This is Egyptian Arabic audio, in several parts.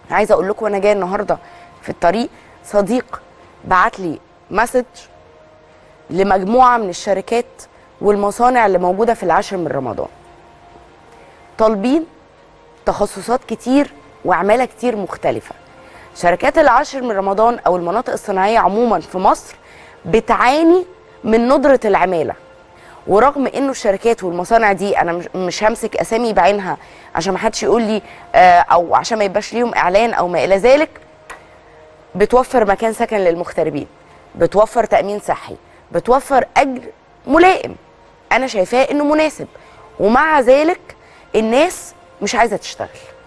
عايزه اقول لكم وانا جايه النهارده في الطريق صديق بعت لي مسج لمجموعه من الشركات والمصانع اللي موجوده في العاشر من رمضان طالبين تخصصات كتير وعماله كتير مختلفه شركات العاشر من رمضان او المناطق الصناعيه عموما في مصر بتعاني من ندره العماله ورغم انه الشركات والمصانع دي انا مش- مش همسك اسامي بعينها عشان ما حدش يقول لي آه، او عشان ما يبقاش ليهم اعلان او ما الى ذلك بتوفر مكان سكن للمغتربين بتوفر تامين صحي بتوفر اجر ملائم انا شايفاه انه مناسب ومع ذلك الناس مش عايزه تشتغل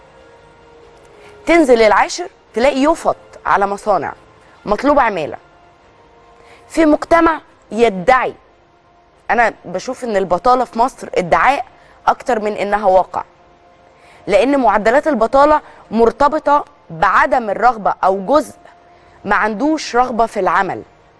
تنزل العاشر تلاقي يفط على مصانع مطلوب عماله في مجتمع يدعي انا بشوف ان البطاله في مصر ادعاء اكتر من انها واقع لان معدلات البطاله مرتبطه بعدم الرغبه او جزء ما عندوش رغبه في العمل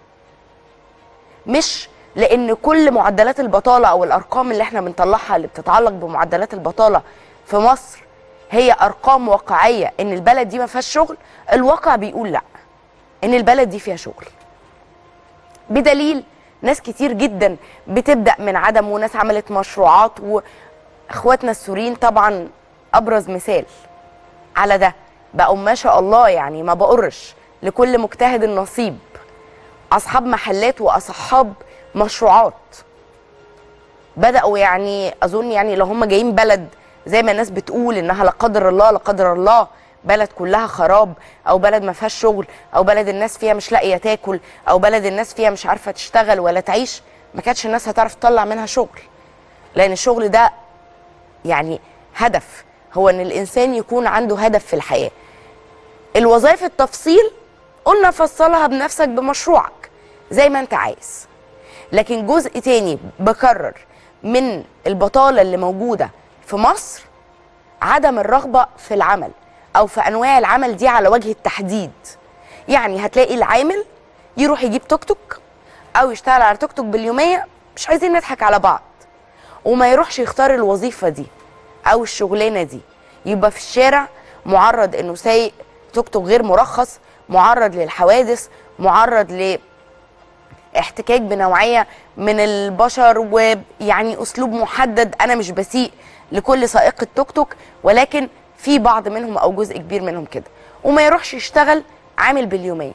مش لان كل معدلات البطاله او الارقام اللي احنا بنطلعها اللي بتتعلق بمعدلات البطاله في مصر هي ارقام واقعيه ان البلد دي ما فيهاش شغل الواقع بيقول لا ان البلد دي فيها شغل بدليل ناس كتير جدا بتبدا من عدم وناس عملت مشروعات واخواتنا السوريين طبعا ابرز مثال على ده بقوا ما شاء الله يعني ما بقرش لكل مجتهد نصيب اصحاب محلات واصحاب مشروعات بداوا يعني اظن يعني لو هم جايين بلد زي ما الناس بتقول انها لا قدر الله لا قدر الله بلد كلها خراب او بلد ما فيهاش شغل او بلد الناس فيها مش لاقيه تاكل او بلد الناس فيها مش عارفه تشتغل ولا تعيش ما كانتش الناس هتعرف تطلع منها شغل لان الشغل ده يعني هدف هو ان الانسان يكون عنده هدف في الحياه الوظائف التفصيل قلنا فصلها بنفسك بمشروعك زي ما انت عايز لكن جزء تاني بكرر من البطاله اللي موجوده في مصر عدم الرغبه في العمل او في انواع العمل دي على وجه التحديد يعني هتلاقي العامل يروح يجيب توك توك او يشتغل على توك توك باليوميه مش عايزين نضحك على بعض وما يروحش يختار الوظيفه دي او الشغلانه دي يبقى في الشارع معرض انه سايق توك توك غير مرخص معرض للحوادث معرض ل احتكاك بنوعيه من البشر ويعني اسلوب محدد انا مش بسيء لكل سائق التوك توك ولكن في بعض منهم او جزء كبير منهم كده وما يروحش يشتغل عامل باليوميه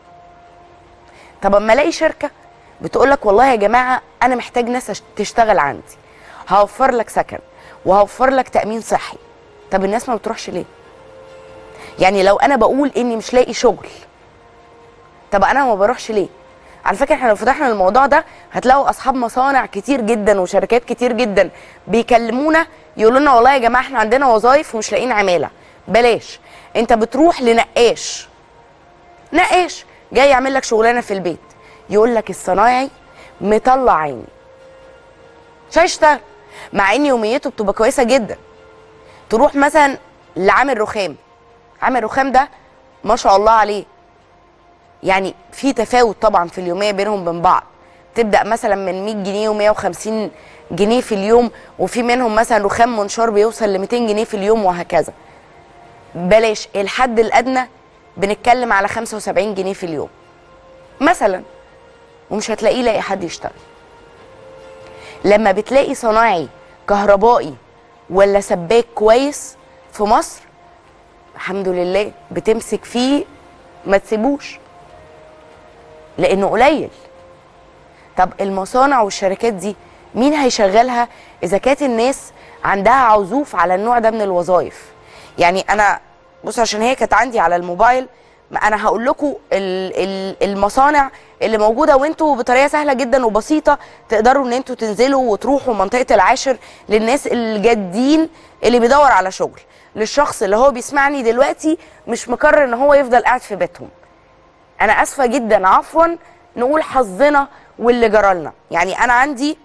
طب اما الاقي شركه بتقول لك والله يا جماعه انا محتاج ناس أش- تشتغل عندي هوفر لك سكن وهوفر لك تامين صحي طب الناس ما بتروحش ليه يعني لو انا بقول اني مش لاقي شغل طب انا ما بروحش ليه على فكره احنا لو فتحنا الموضوع ده هتلاقوا اصحاب مصانع كتير جدا وشركات كتير جدا بيكلمونا يقولوا لنا والله يا جماعه احنا عندنا وظايف ومش لاقيين عماله بلاش انت بتروح لنقاش نقاش جاي يعمل لك شغلانه في البيت يقول لك الصنايعي مطلع عيني مش هيشتغل مع ان يوميته بتبقى كويسه جدا تروح مثلا لعامل رخام عامل رخام ده ما شاء الله عليه يعني في تفاوت طبعا في اليوميه بينهم وبين بعض تبدا مثلا من 100 جنيه و150 جنيه في اليوم وفي منهم مثلا رخام منشار بيوصل ل 200 جنيه في اليوم وهكذا بلاش الحد الادنى بنتكلم على 75 جنيه في اليوم مثلا ومش هتلاقيه لاقي حد يشتغل لما بتلاقي صناعي كهربائي ولا سباك كويس في مصر الحمد لله بتمسك فيه ما تسيبوش لانه قليل طب المصانع والشركات دي مين هيشغلها اذا كانت الناس عندها عزوف على النوع ده من الوظائف يعني انا بص عشان هي كانت عندي على الموبايل ما انا هقول لكم ال- ال- المصانع اللي موجوده وانتوا بطريقه سهله جدا وبسيطه تقدروا ان انتوا تنزلوا وتروحوا منطقه العاشر للناس الجادين اللي بيدور على شغل للشخص اللي هو بيسمعني دلوقتي مش مقرر ان هو يفضل قاعد في بيتهم انا اسفه جدا عفوا نقول حظنا واللي جرالنا يعني انا عندي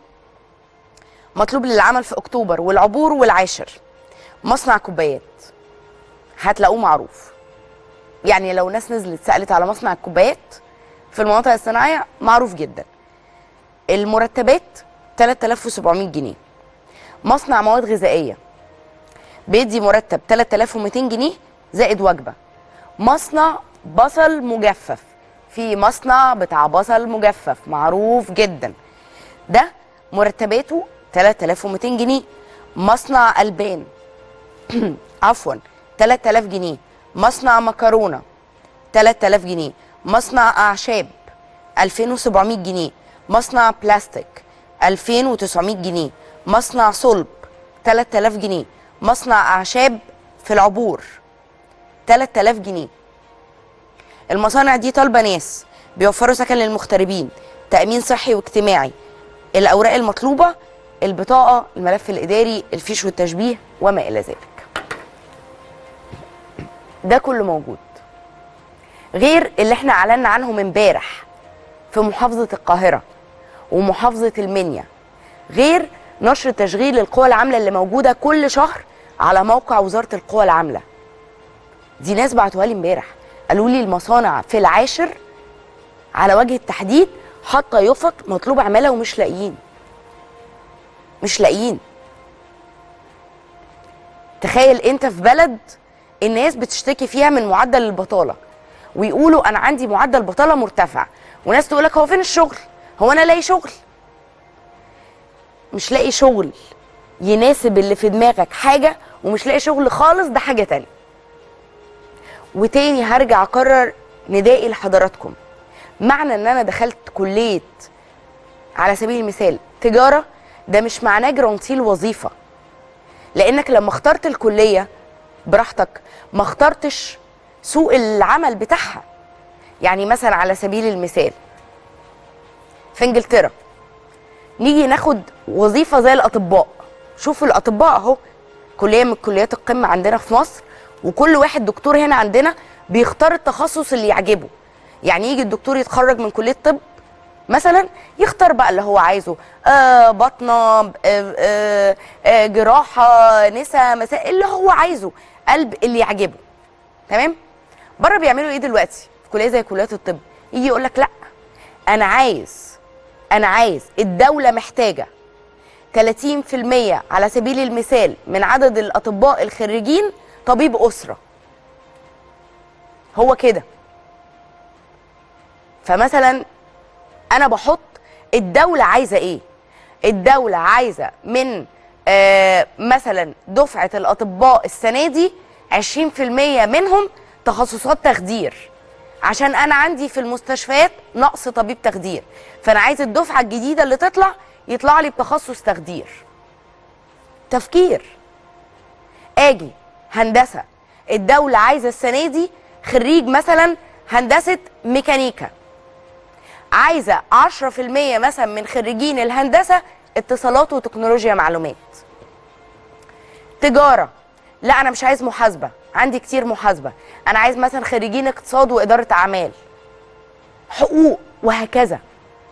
مطلوب للعمل في اكتوبر والعبور والعاشر مصنع كوبايات هتلاقوه معروف يعني لو ناس نزلت سالت على مصنع الكوبايات في المناطق الصناعيه معروف جدا المرتبات 3700 جنيه مصنع مواد غذائيه بيدي مرتب 3200 جنيه زائد وجبه مصنع بصل مجفف في مصنع بتاع بصل مجفف معروف جدا ده مرتباته 3200 جنيه مصنع البان عفوا 3000 جنيه مصنع مكرونه 3000 جنيه مصنع اعشاب 2700 جنيه مصنع بلاستيك 2900 جنيه مصنع صلب 3000 جنيه مصنع اعشاب في العبور 3000 جنيه المصانع دي طالبه ناس بيوفروا سكن للمغتربين تامين صحي واجتماعي الاوراق المطلوبه البطاقه الملف الاداري الفيش والتشبيه وما الى ذلك ده كله موجود غير اللي احنا اعلنا عنهم امبارح في محافظه القاهره ومحافظه المنيا غير نشر تشغيل القوى العامله اللي موجوده كل شهر على موقع وزاره القوى العامله دي ناس بعتوها لي امبارح قالوا لي المصانع في العاشر على وجه التحديد حاطه يفط مطلوب عماله ومش لاقيين مش لاقيين تخيل انت في بلد الناس بتشتكي فيها من معدل البطاله ويقولوا انا عندي معدل بطاله مرتفع وناس تقول لك هو فين الشغل هو انا لاقي شغل مش لاقي شغل يناسب اللي في دماغك حاجه ومش لاقي شغل خالص ده حاجه تانية وتاني هرجع اكرر ندائي لحضراتكم معنى ان انا دخلت كليه على سبيل المثال تجاره ده مش معناه جرانتيل وظيفه لانك لما اخترت الكليه براحتك ما اخترتش سوق العمل بتاعها يعني مثلا على سبيل المثال في انجلترا نيجي ناخد وظيفه زي الاطباء شوفوا الاطباء اهو كليه من كليات القمه عندنا في مصر وكل واحد دكتور هنا عندنا بيختار التخصص اللي يعجبه يعني يجي الدكتور يتخرج من كليه طب مثلا يختار بقى اللي هو عايزه آه بطنه آه آه آه جراحه نسا مساء اللي هو عايزه قلب اللي يعجبه تمام بره بيعملوا ايه دلوقتي في كليه زي كليات الطب يجي يقول لك لا انا عايز انا عايز الدوله محتاجه 30% على سبيل المثال من عدد الاطباء الخريجين طبيب اسره هو كده فمثلا انا بحط الدوله عايزه ايه الدوله عايزه من آه مثلا دفعه الاطباء السنه دي 20% منهم تخصصات تخدير عشان انا عندي في المستشفيات نقص طبيب تخدير فانا عايز الدفعه الجديده اللي تطلع يطلع لي بتخصص تخدير تفكير اجي هندسه الدوله عايزه السنه دي خريج مثلا هندسه ميكانيكا عايزه 10% مثلا من خريجين الهندسه اتصالات وتكنولوجيا معلومات تجاره لا انا مش عايز محاسبه عندي كتير محاسبه انا عايز مثلا خريجين اقتصاد واداره اعمال حقوق وهكذا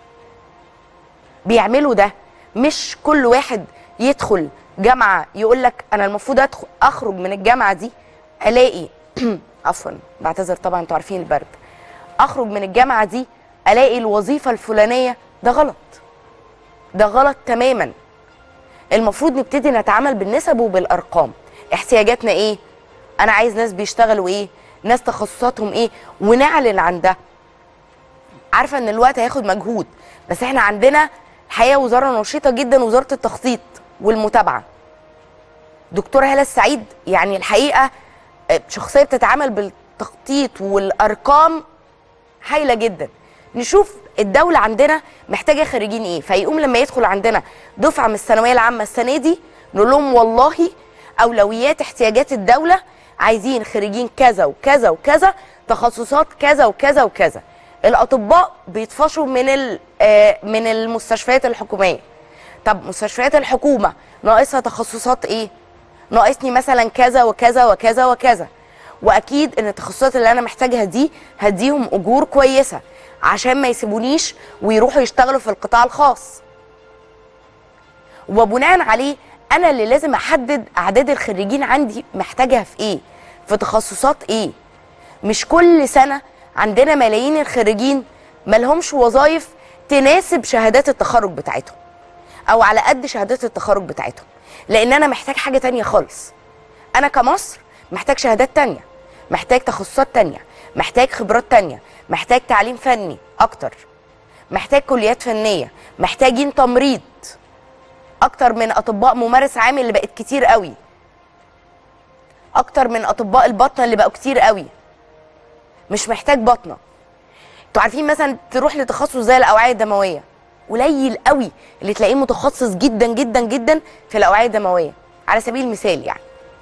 بيعملوا ده مش كل واحد يدخل جامعه يقول لك انا المفروض ادخل اخرج من الجامعه دي الاقي عفوا بعتذر طبعا انتوا عارفين البرد اخرج من الجامعه دي الاقي الوظيفه الفلانيه ده غلط ده غلط تماما المفروض نبتدي نتعامل بالنسب وبالارقام احتياجاتنا ايه انا عايز ناس بيشتغلوا ايه ناس تخصصاتهم ايه ونعلن عن ده عارفه ان الوقت هياخد مجهود بس احنا عندنا الحقيقه وزاره نشيطه جدا وزاره التخطيط والمتابعه دكتوره هاله السعيد يعني الحقيقه شخصيه بتتعامل بالتخطيط والارقام هايله جدا نشوف الدوله عندنا محتاجه خريجين ايه فيقوم لما يدخل عندنا دفعه من الثانويه العامه السنه دي نقول لهم والله اولويات احتياجات الدوله عايزين خريجين كذا وكذا وكذا تخصصات كذا وكذا وكذا الاطباء بيطفشوا من من المستشفيات الحكوميه طب مستشفيات الحكومه ناقصها تخصصات ايه ناقصني مثلا كذا وكذا وكذا وكذا واكيد ان التخصصات اللي انا محتاجها دي هديهم اجور كويسه عشان ما يسيبونيش ويروحوا يشتغلوا في القطاع الخاص وبناء عليه انا اللي لازم احدد اعداد الخريجين عندي محتاجها في ايه في تخصصات ايه مش كل سنه عندنا ملايين الخريجين ملهمش وظايف تناسب شهادات التخرج بتاعتهم او على قد شهادات التخرج بتاعتهم لان انا محتاج حاجه تانية خالص انا كمصر محتاج شهادات تانية محتاج تخصصات تانية محتاج خبرات تانية محتاج تعليم فني اكتر محتاج كليات فنيه محتاجين تمريض اكتر من اطباء ممارس عام اللي بقت كتير قوي اكتر من اطباء البطنه اللي بقوا كتير قوي مش محتاج بطنه انتوا عارفين مثلا تروح لتخصص زي الاوعيه الدمويه قليل قوي اللي تلاقيه متخصص جدا جدا جدا في الاوعيه الدمويه على سبيل المثال يعني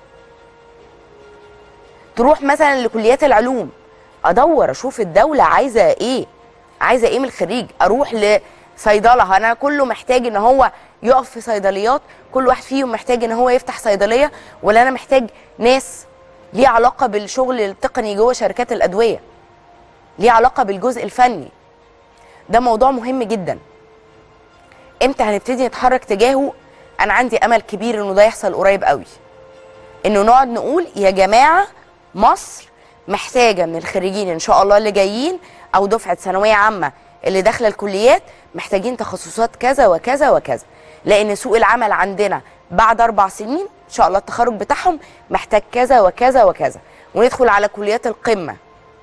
تروح مثلا لكليات العلوم ادور اشوف الدوله عايزه ايه عايزه ايه من الخريج اروح لصيدله انا كله محتاج ان هو يقف في صيدليات كل واحد فيهم محتاج ان هو يفتح صيدليه ولا انا محتاج ناس ليه علاقه بالشغل التقني جوه شركات الادويه ليه علاقه بالجزء الفني ده موضوع مهم جدا امتى هنبتدي نتحرك تجاهه انا عندي امل كبير انه ده يحصل قريب قوي انه نقعد نقول يا جماعه مصر محتاجه من الخريجين ان شاء الله اللي جايين او دفعه ثانويه عامه اللي داخله الكليات محتاجين تخصصات كذا وكذا وكذا لان سوق العمل عندنا بعد اربع سنين ان شاء الله التخرج بتاعهم محتاج كذا وكذا وكذا وندخل على كليات القمه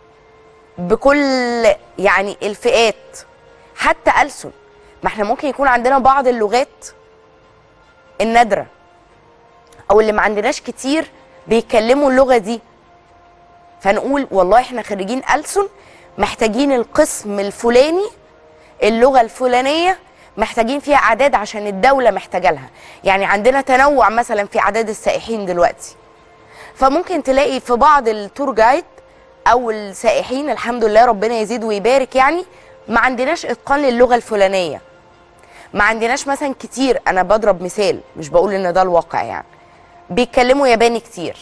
بكل يعني الفئات حتى ألسن ما احنا ممكن يكون عندنا بعض اللغات النادرة أو اللي ما عندناش كتير بيتكلموا اللغة دي فنقول والله احنا خريجين ألسن محتاجين القسم الفلاني اللغة الفلانية محتاجين فيها أعداد عشان الدولة محتاجة لها يعني عندنا تنوع مثلا في أعداد السائحين دلوقتي فممكن تلاقي في بعض التور جايد او السائحين الحمد لله ربنا يزيد ويبارك يعني ما عندناش اتقان للغه الفلانيه ما عندناش مثلا كتير انا بضرب مثال مش بقول ان ده الواقع يعني بيتكلموا ياباني كتير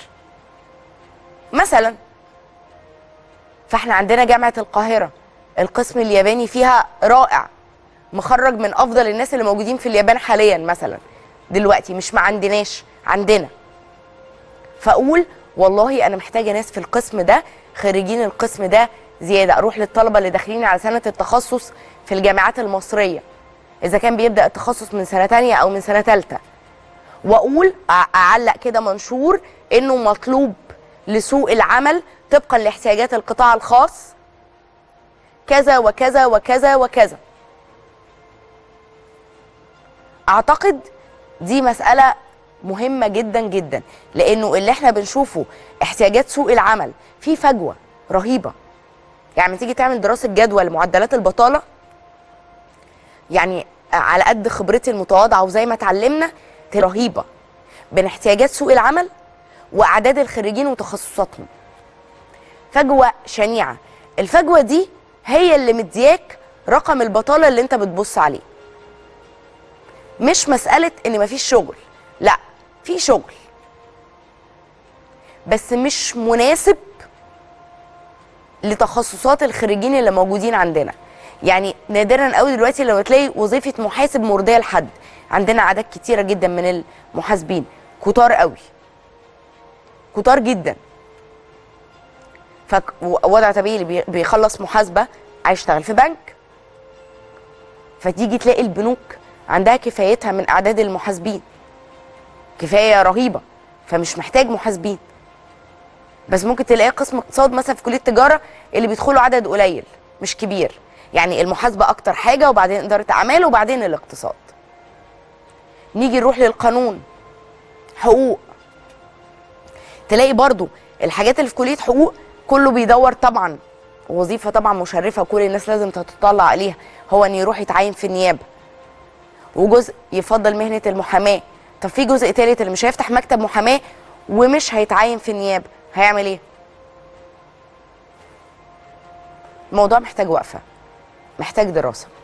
مثلا فاحنا عندنا جامعه القاهره القسم الياباني فيها رائع مخرج من افضل الناس اللي موجودين في اليابان حاليا مثلا دلوقتي مش ما عندناش عندنا فاقول والله انا محتاجه ناس في القسم ده خريجين القسم ده زياده اروح للطلبه اللي داخلين على سنه التخصص في الجامعات المصريه اذا كان بيبدا التخصص من سنه تانية او من سنه ثالثه واقول اعلق كده منشور انه مطلوب لسوق العمل طبقا لاحتياجات القطاع الخاص كذا وكذا وكذا وكذا اعتقد دي مساله مهمه جدا جدا لانه اللي احنا بنشوفه احتياجات سوق العمل في فجوه رهيبه يعني تيجي تعمل دراسه جدوى لمعدلات البطاله يعني على قد خبرتي المتواضعه وزي ما اتعلمنا رهيبه بين احتياجات سوق العمل واعداد الخريجين وتخصصاتهم فجوه شنيعه الفجوه دي هي اللي مدياك رقم البطاله اللي انت بتبص عليه مش مساله ان مفيش شغل لا في شغل بس مش مناسب لتخصصات الخريجين اللي موجودين عندنا يعني نادرا قوي دلوقتي لما تلاقي وظيفه محاسب مرضيه لحد عندنا اعداد كتيره جدا من المحاسبين كتار قوي كتار جدا فوضع طبيعي اللي بيخلص محاسبه عايز يشتغل في بنك فتيجي تلاقي البنوك عندها كفايتها من اعداد المحاسبين كفايه رهيبه فمش محتاج محاسبين بس ممكن تلاقي قسم اقتصاد مثلا في كليه تجاره اللي بيدخلوا عدد قليل مش كبير يعني المحاسبه اكتر حاجه وبعدين اداره اعمال وبعدين الاقتصاد نيجي نروح للقانون حقوق تلاقي برضو الحاجات اللي في كليه حقوق كله بيدور طبعا وظيفه طبعا مشرفه وكل الناس لازم تتطلع عليها هو ان يروح يتعين في النيابه وجزء يفضل مهنه المحاماه طب في جزء تالت اللي مش هيفتح مكتب محاماه ومش هيتعين في النيابه هيعمل ايه الموضوع محتاج وقفه محتاج دراسه